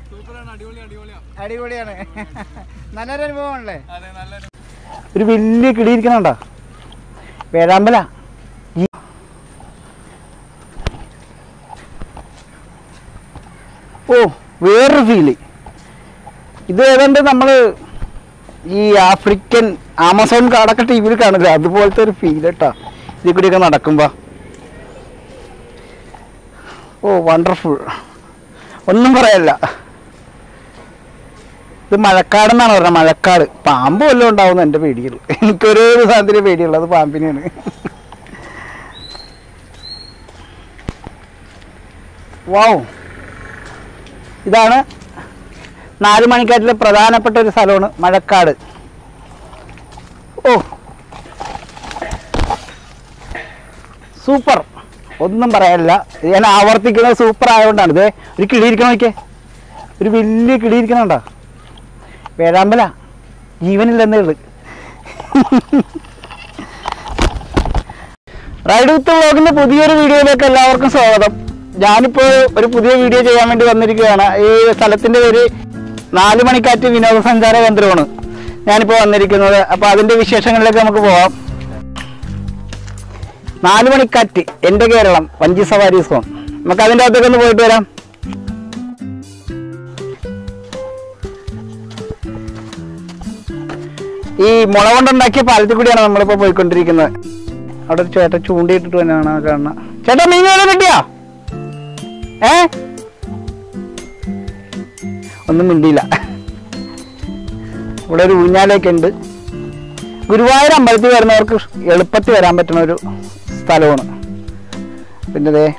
സൂപ്പറാണ് അടിപൊളി അടിപൊളിയാ അടിപൊളിയാണ് നല്ലൊരു അനുഭവമാണല്ലേ അതെ നല്ലൊരു ഒരു വലിയ കിടിയിരിക്കണുണ്ടോ വേഴാമ്പല ഈ- ഓ വേറൊരു ഫീല് ഇത് ഏതാണ്ട് നമ്മൾ ഈ ആഫ്രിക്കൻ ആമസോൺ കാടൊക്കെ ടി വിയിൽ കാണില്ല അതുപോലത്തെ ഒരു ഫീൽ കേട്ടോ ഇതിൽ കൂടിയൊക്കെ നടക്കുമ്പോൾ ഓ വണ്ടർഫുൾ ഒന്നും പറയല്ല ഇത് മഴക്കാടെന്നാണ് പറഞ്ഞത് മഴക്കാട് പാമ്പ് വല്ലതും ഉണ്ടാവുന്ന എൻ്റെ പേടിയുള്ളൂ എനിക്കൊരു സാധനത്തിന് പേടിയുള്ളത് പാമ്പിനെയാണ് വാവ് ഇതാണ് നാല് മണിക്കാറ്റിലെ പ്രധാനപ്പെട്ട ഒരു സ്ഥലമാണ് മഴക്കാട് ഓ സൂപ്പർ ഒന്നും പറയാനില്ല ഇത് ഞാൻ ആവർത്തിക്കുന്നത് സൂപ്പർ ആയതുകൊണ്ടാണ് ഇതേ ഒരു കിളിയിരിക്കണം നോക്കിയേ ഒരു വലിയ കിളിയിരിക്കണുണ്ടോ വേഴാമ്പല ജീവനില്ലെന്നേ ഉള്ളു റൈഡ് വിത്ത് വ്ളോഗിന്റെ പുതിയൊരു വീഡിയോയിലേക്ക് എല്ലാവർക്കും സ്വാഗതം ഞാനിപ്പോൾ ഒരു പുതിയ വീഡിയോ ചെയ്യാൻ വേണ്ടി വന്നിരിക്കുകയാണ് ഈ സ്ഥലത്തിന്റെ പേര് നാല് മണിക്കാറ്റ് വിനോദസഞ്ചാര കേന്ദ്രമാണ് ഞാനിപ്പോൾ വന്നിരിക്കുന്നത് അപ്പോൾ അതിന്റെ വിശേഷങ്ങളിലേക്ക് നമുക്ക് പോവാം നാല് മണിക്കാറ്റ് എൻ്റെ കേരളം വഞ്ചി സവാരി സോൺ നമുക്ക് അതിൻ്റെ അകത്തേക്ക് ഒന്ന് പോയിട്ട് വരാം ഈ മുള കൊണ്ടുണ്ടാക്കിയ പാലത്തിൽ കൂടിയാണ് നമ്മളിപ്പോ പോയിക്കൊണ്ടിരിക്കുന്നത് അവിടെ ഒരു ചേട്ടൻ ചൂണ്ടിയിട്ടിട്ട് തന്നെയാണ് ആ കാണുന്നത് ചേട്ടാ മീൻ വല്ലതും കിട്ടിയാ ഏ ഒന്നും മിണ്ടിയില്ല ഇവിടെ ഒരു ഊഞ്ഞാലൊക്കെ ഉണ്ട് ഗുരുവായൂർ അമ്പലത്തിൽ വരുന്നവർക്ക് എളുപ്പത്തിൽ വരാൻ പറ്റുന്ന ഒരു സ്ഥലമാണ് പിന്നെ ദേ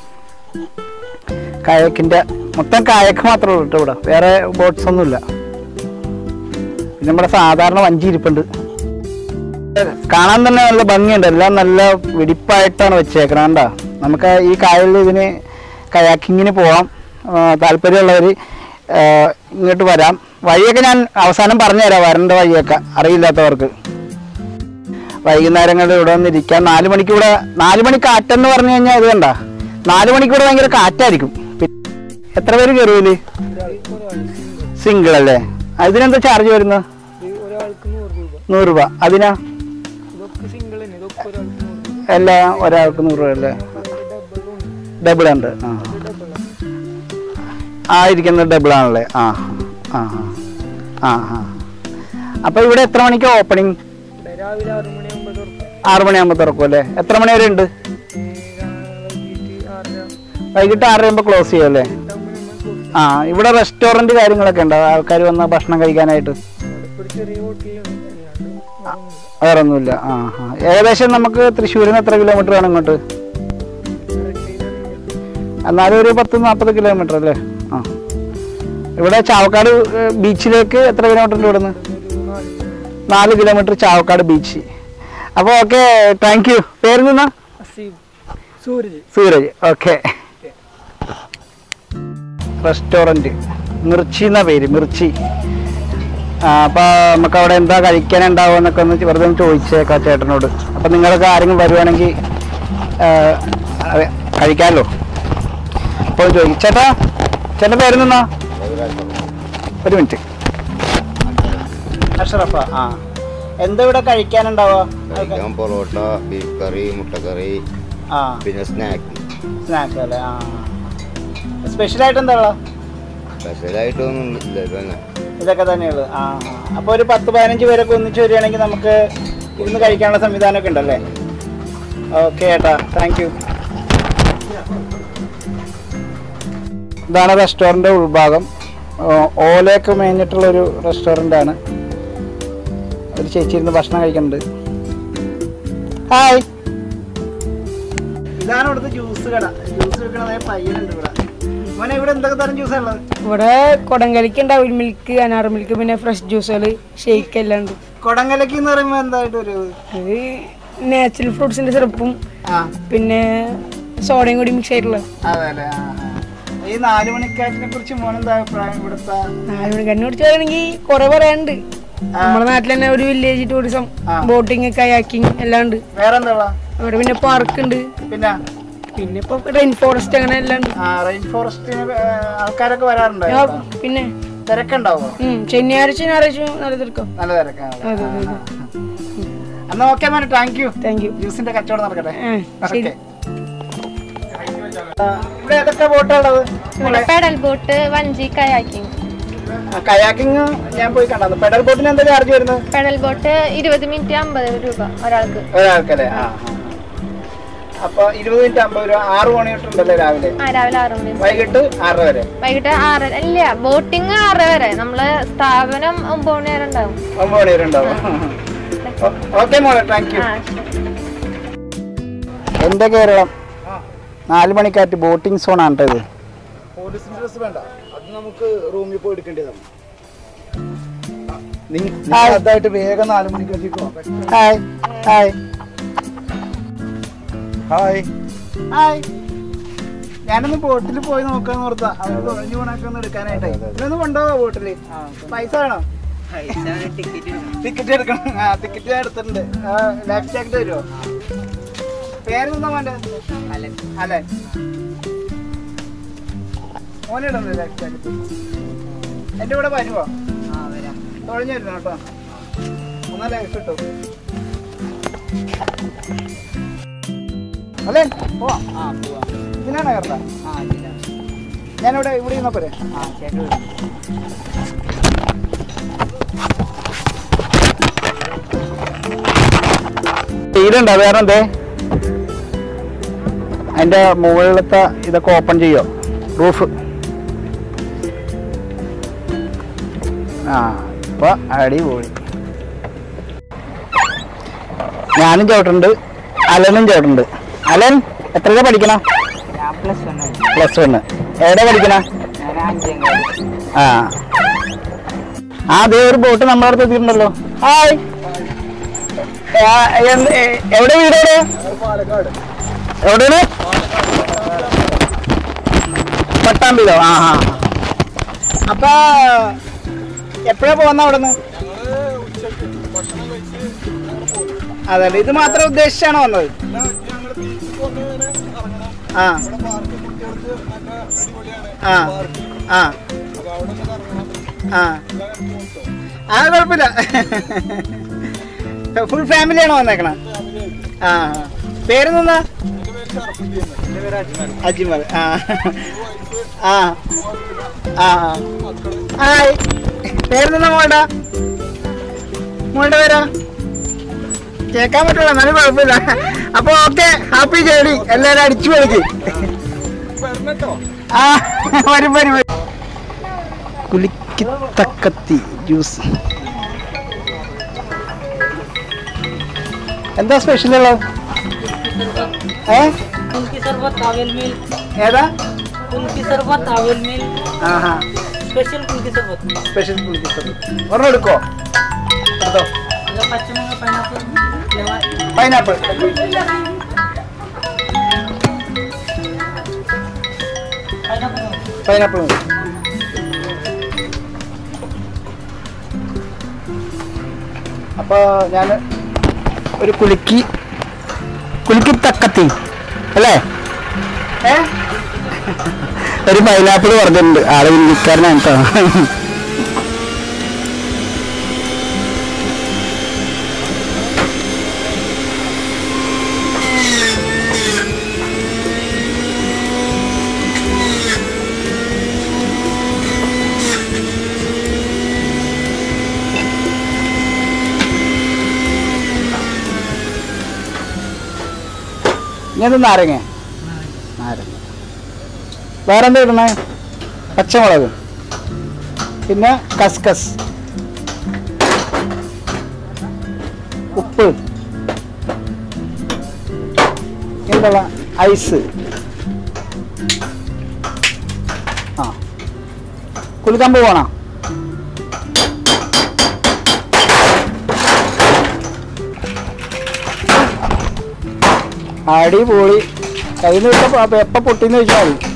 കായക്കിന്റെ മൊത്തം കായക്ക് മാത്രമേ ഉള്ളൂ കേട്ടോ ഇവിടെ വേറെ ബോട്ട്സ് ഒന്നുമില്ല പിന്നെ നമ്മുടെ സാധാരണ വഞ്ചി ഇരിപ്പുണ്ട് കാണാൻ തന്നെ നല്ല ഭംഗിയുണ്ട് എല്ലാം നല്ല വെടിപ്പായിട്ടാണ് വെച്ചേക്കണത് കണ്ടാ നമുക്ക് ഈ കായലിൽ ഇതിന് കയാക്കിങ്ങിന് പോവാം ആ, താല്പര്യമുള്ളവർ ആ, ഇങ്ങോട്ട് വരാം വഴിയൊക്കെ ഞാൻ അവസാനം പറഞ്ഞുതരാം വരേണ്ട വഴിയൊക്കെ അറിയില്ലാത്തവർക്ക് വൈകുന്നേരങ്ങളിൽ ഇവിടെ വന്നിരിക്കാം നാല് മണിക്ക് ഇവിടെ നാല് മണി കാറ്റെന്ന് പറഞ്ഞു കഴിഞ്ഞാൽ ഇത് കണ്ട നാല് മണിക്ക് ഇവിടെ ഭയങ്കര കാറ്റായിരിക്കും പി- എത്ര പേര് കയറൂല് സിംഗിൾ അല്ലേ അതിനെന്താ ചാർജ് വരുന്നത് ഒരാൾക്ക് നൂറ് രൂപ നൂറ് രൂപ അതിനാ ഇതൊക്കെ സിംഗിൾ തന്നെ ഇതൊക്കെ ഒരാൾക്ക് നൂറ് രൂപ എല്ലാ ഒരാൾക്ക് നൂറ് രൂപ അല്ലേ ഡബിളും ഡബിൾ ഉണ്ട് ആ ഡബിളാണ് ആ ഇരിക്കുന്നത് ഡബിൾ ആണല്ലേ ആ ആ ആ ആ ആ അപ്പോൾ ഇവിടെ എത്ര മണിക്ക് ഓപ്പണിംഗ് ഇവിടെ രാവിലെ ആറ് മണിയാകുമ്പോൾ തുറക്കും ആറ് മണിയാകുമ്പോൾ തുറക്കും അല്ലേ എത്ര മണി വരെ ഉണ്ട് ഏ, വൈകിട്ട് ആറര വൈകിട്ട് ആറ് കഴിയുമ്പോൾ ക്ലോസ് ചെയ്യും അല്ലേ എട്ടാകുമ്പോൾ നമ്മൾ കൊടുക്കും ആ ഇവിടെ റെസ്റ്റോറൻറ്റ് കാര്യങ്ങളൊക്കെ ഉണ്ടോ ആൾക്കാർ വന്ന് ഭക്ഷണം കഴിക്കാനായിട്ട് അവിടെ ഇപ്പോൾ ഒരു ചെറിയ ഹോട്ടലുണ്ട് അല്ലാണ്ട് വേറൊന്നുമില്ല. വേറെ ഒന്നുമില്ല ആ ആ ഏകദേശം നമുക്ക് തൃശ്ശൂരിൽ നിന്ന് എത്ര കിലോമീറ്റർ ആണ് ഇങ്ങോട്ട് correct ചെയ്താൽ എന്നാലും ഒരു പത്ത് നാൽപ്പത് കിലോമീറ്റർ അല്ലേ ആ ഇവിടെ ചാവക്കാട് ഏഹ്, ബീച്ചിലേക്ക് എത്ര കിലോമീറ്റർ ഉണ്ട് ഇവിടുന്ന് ഒരു നാല് നാല് കിലോമീറ്റർ ചാവക്കാട് ബീച്ച് അപ്പോൾ ഓക്കെ താങ്ക് യു പേര് നിന്നാ അസീബ് സൂരജ് സൂരജ് ഓക്കെ റെസ്റ്റോറൻറ്റ് മിർച്ചി എന്നാ പേര് മിർച്ചി ആ, അപ്പോൾ നമുക്ക് അവിടെ എന്താ കഴിക്കാനുണ്ടാവുക എന്നൊക്കെ ഒന്ന് വെറുതെ ഒന്ന് ചോദിച്ചേക്കാം ചേട്ടനോട് അപ്പം നിങ്ങളൊക്കെ ആരെങ്കിലും വരുവാണെങ്കിൽ അതെ കഴിക്കാമല്ലോ അപ്പോൾ ചോദിക്കും ചേട്ടാ ചേട്ടൻ പേര് നിന്നാ ഒരു മിനിറ്റ് അഷറഫ ആ എന്താ ഇവിടെ കഴിക്കാനുണ്ടാവുക കഴിക്കാൻ പൊറോട്ട ബീഫ് കറി മുട്ടക്കറി ആ പിന്നെ സ്നാക്ക് സ്നാക്ക് അല്ലേ ആ സ്പെഷ്യലായിട്ട് എന്താ ഉള്ളത് സ്പെഷ്യലായിട്ടൊന്നും ഇല്ല ഇതന്നെ ഇതൊക്കെ തന്നെയുള്ളു ആ ആ അപ്പോൾ ഒരു പത്ത് പതിനഞ്ച് പേരൊക്കെ ഒന്നിച്ച് വരികയാണെങ്കിൽ നമുക്ക് ഇരുന്ന് കഴിക്കാനുള്ള സംവിധാനമൊക്കെ ഉണ്ടല്ലേ ഓക്കെ ഏട്ടാ താങ്ക് യു ഇതാണ് റെസ്റ്റോറൻ്റ് ഉൾഭാഗം ഓ, ഓലയൊക്കെ മേഞ്ഞിട്ടുള്ളൊരു റെസ്റ്റോറൻ്റ് ആണ് ഒരു ചേച്ചി ഇരുന്ന് ഭക്ഷണം കഴിക്കുന്നുണ്ട് ഹായ് ഇതാണ് ഇവിടുത്തെ ജ്യൂസ് കട ജ്യൂസ് വെക്കണ പയ്യനുണ്ട് ഇവിടെ മോനെ ഇവിടെ എന്തൊക്കെ തരം ജ്യൂസാണ് ഉള്ളത് ഇവിടെ കൊടങ്കലിക്ക് ഉണ്ടാവും മിൽക്ക് അനാർ മിൽക്ക് പിന്നെ ഫ്രഷ് ജ്യൂസുകൾ ഷെയ്ക്ക് എല്ലാം ഉണ്ട് കൊടങ്കലക്കി എന്ന് പറയുമ്പോൾ എന്തായിട്ട് ഒരു ഇത് നാച്ചുറൽ ഫ്രൂട്ട്സിന്റെ സിറപ്പും ആ പിന്നെ സോഡയും കൂടി മിക്സ് ആയിട്ടുള്ള അതെ അല്ലേ ആ ആ. ഈ നാല് മണിക്കാറ്റിനെ കുറിച്ച് മോനെന്താ അഭിപ്രായം ഇവിടുത്തെ നാല് മണിക്കാരനെ കുറിച്ച് പറയുകയാണെങ്കിൽ കുറെ പറയാനുണ്ട് നമ്മുടെ നാട്ടിൽ തന്നെ ഒരു വില്ലേജ് ടൂറിസം ആ. ബോട്ടിങ് കയാക്കിങ് എല്ലാം ഉണ്ട് വേറെ എന്താ ഉള്ള ഇവിടെ പിന്നെ പാർക്ക് ഉണ്ട് പിന്നെ പിന്നെ ഇപ്പൊ റെയിൻ ഫോറസ്റ്റ് അങ്ങനെ എല്ലാം ഉണ്ട് ആ റെയിൻ ഫോറസ്റ്റിന് ആൾക്കാരൊക്കെ വരാറുണ്ടോ ആ, പിന്നെ തിരക്കുണ്ടാവോ ഉം, ശനിയാഴ്ച ഞായറാഴ്ച നല്ല തിരക്കും നല്ല തിരക്കാണ് അതെ അതെ അതെ എന്നാ ഓക്കെ മോനെ താങ്ക് യു താങ്ക് യു ജ്യൂസിന്റെ കച്ചവടം നടക്കട്ടെ ആ ശരി ഓക്കെ ഇവിടെ ഏതൊക്കെ ബോട്ടുള്ളത് ഇവിടെ പെഡൽ ബോട്ട് വഞ്ചി കയാക്കിങ് കയാക്കിങ് ഞാൻ പോയി കണ്ടത് പെഡൽ ബോട്ടിന് എന്താ ചാർജ് വരുന്നത് പെഡൽ ബോട്ട് ഇരുപത് മിനിറ്റ് അമ്പത് രൂപ ഒരാൾക്ക് ഒരാൾക്കല്ലേ ആ ആ. അപ്പൊ ഇരുപത് മിനിറ്റ് അമ്പത് രൂപ ആറ് മണി തൊട്ടുണ്ടല്ലേ രാവിലെ ആ രാവിലെ ആറ് മണി വൈകിട്ട് ആറര വരെ വൈകിട്ട് ആറ് ഇല്ല ബോട്ടിങ് ആറ് വരെ നമ്മള് സ്ഥാപനം ഒമ്പത് മണി വരെ ഉണ്ടാവും ഒമ്പത് മണി വരെ ഉണ്ടാവും ഓക്കെ മോളെ താങ്ക് യു ആ എന്റെ കേരളം നാല് മണിക്കാറ്റ് ബോട്ടിംഗ് സോൺ ആണ് ഇത് പോലീസിന്റെ ഡ്രസ് വേണ്ട അത് നമുക്ക് റൂമിൽ പോയി എടുക്കേണ്ടതാണ് ഹായ്. അതായിട്ട് വേഗം നാല് മണിക്ക് എത്തിക്കോ ഹായ് ഹായ് ഹായ് ഹായ് ഞാനൊന്ന് ബോട്ടിൽ പോയി നോക്കാന്ന് ഓർത്താ അവര് തുഴഞ്ഞു പോണൊക്കെ ഒന്ന് എടുക്കാനായിട്ടേ ഇതൊന്ന് കൊണ്ടുപോവാ ബോട്ടില് പൈസ വേണോ ടിക്കറ്റ് എടുക്കണം ആ ടിക്കറ്റ് ഞാൻ എടുത്തിട്ടുണ്ട് ലൈഫ് ജാക്കറ്റ് തരുമോ പേര് എന്താ മോന്റെ അലൻ മോനിടുന്നു ലൈഫ് ജാക്കറ്റ് എന്റെ കൂടെ വരുമോ തുഴഞ്ഞു വരുന്നു കേട്ടോ ഒന്ന് ലൈഫ് കിട്ടും അല്ലേ പോവാം ഇതിനാണ് കയറണ്ട ഞാനിവിടെ ഇവിടെ ഇരുന്നാ പോരെ തീരുണ്ടോ വേറെ എന്തേ അതിന്റെ മുകളിലത്തെ ഇതൊക്കെ ഓപ്പൺ ചെയ്യോ റൂഫ് ആ ഇപ്പൊ അടിപൊളി ഞാനും ചവിട്ടുണ്ട് അലനും ചവിട്ടുണ്ട് അലൻ എത്രയൊക്കെ പഠിക്കണം പ്ലസ് വണ് എവിടെ പഠിക്കണ ആ ആ അതേ ഒരു ബോട്ട് നമ്മുടെ അടുത്ത് എത്തിയിട്ടുണ്ടല്ലോ ഹായ് ആ, എന്ത്- എ- എവിടെ വീട് എവിടെ എവിടെയാണ് പട്ടാമ്പിലോ ആ ആ അപ്പൊ എപ്പോഴാ പോകുന്ന അവിടെ നിന്ന് അതല്ലേ ഇത് മാത്രം ഉദ്ദേശിച്ചാണ് വന്നത് ആ ആ ആ ആ ആ കുഴപ്പമില്ല ഫുൾ ഫാമിലിയാണോ വന്നേക്കണ ആ ആ. പേര് നിന്നാ അജിമൽ ആ ആ ആ ഹായ് പേര് നിന്നാ മോളുടെ മോളുടെ പേരാ കേൾക്കാൻ പറ്റില്ല എന്നാലും കുഴപ്പമില്ല അപ്പൊ ഓക്കെ ഹാപ്പി ജേണി എല്ലാരും അടിച്ചു കളിക്ക് ആ വരും വരും വരും കുലിക്കിത്തക്കത്തി ജ്യൂസ് എന്താ സ്പെഷ്യൽ ഉള്ളത് ഏ उनकी शरबत तावेल मिल ഏതാ उनकी शरबत तावेल मिल ആഹാ स्पेशल उनकी शरबत സ്പെഷ്യൽ കുലിക്കിത്തക്കത്തി ഒരെണ്ണം എടുക്കോ എടുത്തോ अगर पश्चिम में pineapple flavour pineapple pineapple pineapple മതി അപ്പോൾ ഞാൻ ഒരു കുലുക്കി കുലുക്കി തക്കത്തി അല്ലേ ഏ ഒരു പൈനാപ്പിൾ പറഞ്ഞിട്ടുണ്ട് ആള് വിൽക്കാരനാണ് കേട്ടോ ഇനി നാരങ്ങ നാരങ്ങ വേറെന്താ ഇടണേ പച്ചമുളക് പിന്നെ കസ്കസ് ഉപ്പ് എന്താ ഐസ് ആ കുളിക്കാൻ പോവാണോ അടിപൊളി കയ്യിൽ നിന്ന് വിട്ട എപ്പ പൊട്ടിന്ന് വെച്ചാൽ മതി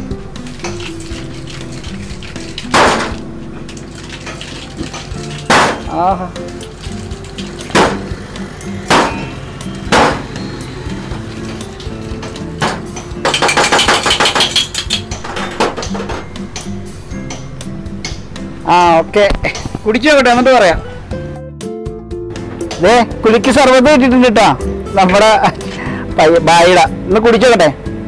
ആഹാ ആ ഓക്കെ കുടിച്ചു നോക്കട്ടെ എന്നിട്ട് പറയാം ദേ കുലുക്കി സർവത്ത് കിട്ടിയിട്ടുണ്ട് കേട്ടോ നമ്മുടെ പയ്യ- ബായിട ഒന്ന് കുടിച്ചു നോക്കട്ടെ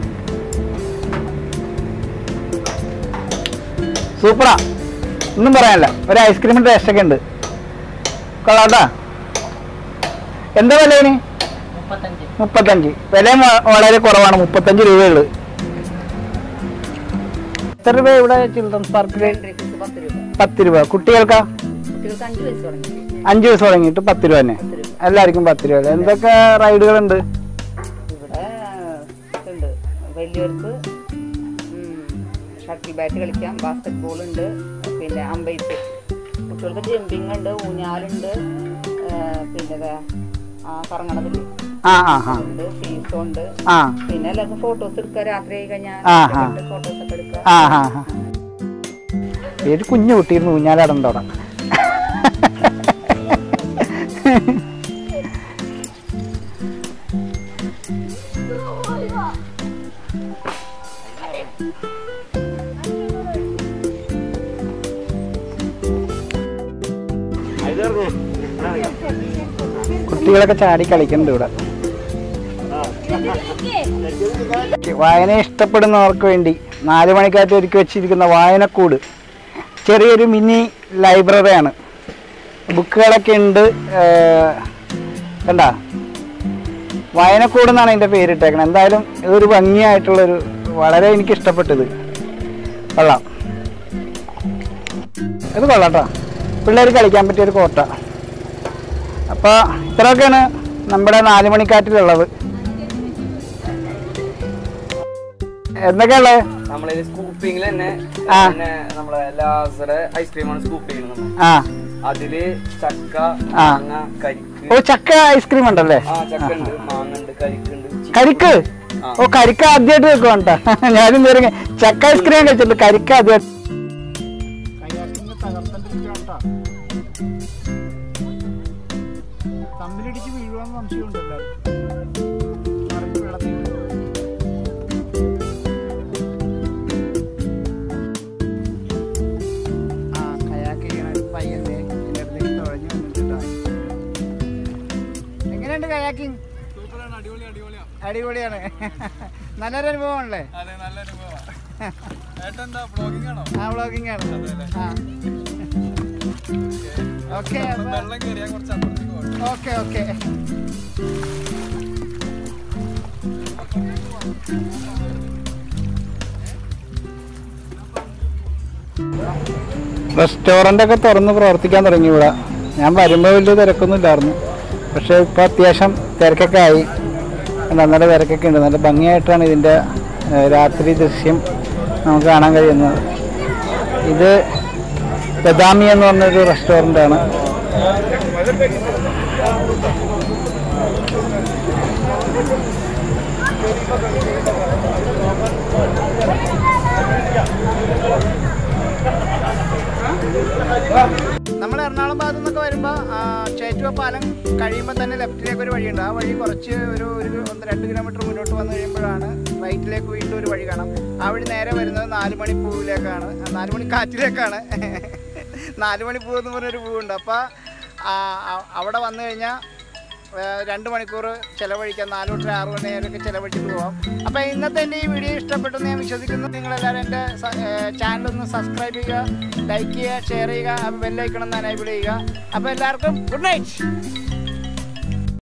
സൂപ്പറാ ഒന്നും പറയാനില്ല ഒരു ഐസ്ക്രീമിന്റെ ടേസ്റ്റ് ഒക്കെ ഉണ്ട് കൊള്ളാട്ടാ എന്താ വില ഇനി മുപ്പത്തഞ്ച് മുപ്പത്തഞ്ച് വിലയും വ- വളരെ കുറവാണ് മുപ്പത്തഞ്ച് രൂപയുള്ളു എത്ര രൂപ ഇവിടെ ചിൽഡ്രൻസ് പാർക്കിൽ പത്ത് രൂപ പത്ത് രൂപ കുട്ടികൾക്കാ കുട്ടികൾക്ക് അഞ്ച് വയസ്സ് തുടങ്ങി അഞ്ച് ദിവസം തുടങ്ങിയിട്ട് പത്ത് രൂപ തന്നെ എല്ലാവർക്കും പത്ത് രൂപ എന്തൊക്കെ റൈഡുകളുണ്ട് ഇവിടെ ഉണ്ട് വലിയവർക്ക് ഷട്ടിൽ ബാറ്റ് കളിക്കാം ബാസ്കറ്റ് ബോൾ ഉണ്ട് പിന്നെ അമ്പൈത്ത് കുട്ടികൾക്ക് ജമ്പിങ് ഉണ്ട് ഊഞ്ഞാലുണ്ട് ആ, പിന്നെ ദാ, ആ കറങ്ങണതില് ആ ആ ആ ഉണ്ട് ഫീസും ഉണ്ട് ആ പിന്നെ എല്ലാവർക്കും ഫോട്ടോസ് എടുക്കുക രാത്രി ആയി കഴിഞ്ഞാൽ ആ, ആ. ഫോട്ടോസ് ഒക്കെ എടുക്കുക ആ ആ ആ ഒരു കുഞ്ഞു കുട്ടിയിരുന്നു ഊഞ്ഞാലാടണ്ട അവിടെ കുട്ടികളൊക്കെ ചാടി കളിക്കുന്നുണ്ട് ഇവിടെ വായന ഇഷ്ടപ്പെടുന്നവർക്ക് വേണ്ടി നാല് മണിക്കാറ്റ് ഒരുക്കി വെച്ചിരിക്കുന്ന വായനക്കൂട് ചെറിയൊരു മിനി ലൈബ്രറിയാണ് ബുക്കുകളൊക്കെ ഉണ്ട് ഏർ, കണ്ട വായനക്കൂട് എന്നാണ് അതിൻ്റെ പേരിട്ടേക്കുന്നത് എന്തായാലും ഇതൊരു ഭംഗിയായിട്ടുള്ളൊരു വളരെ എനിക്ക് ഇഷ്ടപ്പെട്ടത് കൊള്ളാം ഇത് കൊള്ളാട്ടോ പിള്ളേർ കളിക്കാൻ പറ്റിയൊരു കോട്ട അപ്പോൾ ഇത്രയൊക്കെയാണ് നമ്മുടെ നാല് മണിക്കാറ്റിലുള്ളത് എന്തൊക്കെയുള്ളത് നമ്മളിത് സ്കൂപ്പിങ്ങിൽ തന്നെ ആ. പിന്നെ നമ്മളെ ലാസറ് ഐസ്ക്രീമാണ് സ്കൂപ്പ് ചെയ്യുന്നത് നമ്മൾ ആ അതില് ചക്ക ആ. മാങ്ങ കരിക്ക് ഓ ചക്ക ഐസ്ക്രീം ഉണ്ടല്ലേ ആ ചക്ക ഉണ്ട് മാങ്ങ ഉണ്ട് കരിക്കുണ്ട് ചി- കരിക്ക് ആ. ഓ കരിക്ക് ആദ്യമായിട്ട് വെക്കുവാണ് ട്ടാ. ഞാനും ഇതുവരെ ഇങ്ങനെ ചക്ക ഐസ്ക്രീം കഴിച്ചിട്ടുണ്ട് കരിക്ക് ആദ്യമായിട്ട് തമ്മിലിടിച്ച് വീഴുവാന്ന് സംശയമുണ്ട് എല്ലാവരും മറിഞ്ഞ് വെള്ളത്തിൽ ആ കയാക്ക് ചെയ്യണ ഒരു പയ്യന്റെ എൻ്റെ അടുത്തേക്ക് തുഴഞ്ഞു വന്നിട്ടാ എങ്ങനെയുണ്ട് കയാക്കിങ് അടിപൊളിയാണ് നല്ലൊരു അനുഭവമാണല്ലേ ആ വ്ളോഗിങ് ആണ് ആ ഓക്കെ ഓക്കെ ഓക്കെ റെസ്റ്റോറൻ്റ് ഒക്കെ തുറന്ന് പ്രവർത്തിക്കാൻ തുടങ്ങി ഇവിടെ ഞാൻ വരുമ്പോൾ വലിയ തിരക്കൊന്നും ഇല്ലായിരുന്നു പക്ഷേ ഇപ്പോൾ അത്യാവശ്യം തിരക്കൊക്കെ ആയി നല്ല തിരക്കൊക്കെ ഉണ്ട് നല്ല ഭംഗിയായിട്ടാണ് ഇതിൻ്റെ ഏഹ്, രാത്രി ദൃശ്യം നമുക്ക് കാണാൻ കഴിയുന്നത് ഇത് ബദാമി എന്ന് പറഞ്ഞൊരു റെസ്റ്റോറൻ്റ് ആണ് നമ്മൾ എറണാകുളം ഭാഗത്തു നിന്നൊക്കെ വരുമ്പോൾ ചേറ്റുവ പാലം കഴിയുമ്പോൾ തന്നെ ലെഫ്റ്റിലേക്ക് ഒരു വഴിയുണ്ട് ആ വഴി കുറച്ച് ഒരു ഒരു ഒന്ന് രണ്ട് കിലോമീറ്റർ മുന്നോട്ട് വന്നു കഴിയുമ്പോഴാണ് റൈറ്റിലേക്ക് വീണ്ടും ഒരു വഴി കാണാം ആ വഴി നേരെ വരുന്നത് നാല് മണി പൂവിലേക്കാണ് ആ, നാല് മണി കാറ്റിലേക്കാണ് നാല് മണി പൂവ് എന്ന് പറഞ്ഞൊരു പൂവുണ്ട് അപ്പോൾ അവിടെ വന്നു കഴിഞ്ഞാൽ രണ്ട് മണിക്കൂർ ചിലവഴിക്കാം നാല് തൊട്ട് ആറ് മണി നേരമൊക്കെ ചിലവഴിച്ചിട്ട് പോകാം അപ്പോൾ ഇന്നത്തെ എൻ്റെ ഈ വീഡിയോ ഇഷ്ടപ്പെട്ടു എന്ന് ഞാൻ വിശ്വസിക്കുന്നു നിങ്ങളെല്ലാവരും എൻ്റെ ചാനൽ ഒന്ന് സബ്സ്ക്രൈബ് ചെയ്യുക ലൈക്ക് ചെയ്യുക ഷെയർ ചെയ്യുക ബെല്ലൈക്കണം എന്ന് എനേബിൾ ചെയ്യുക അപ്പോൾ എല്ലാവർക്കും ഗുഡ് നൈറ്റ്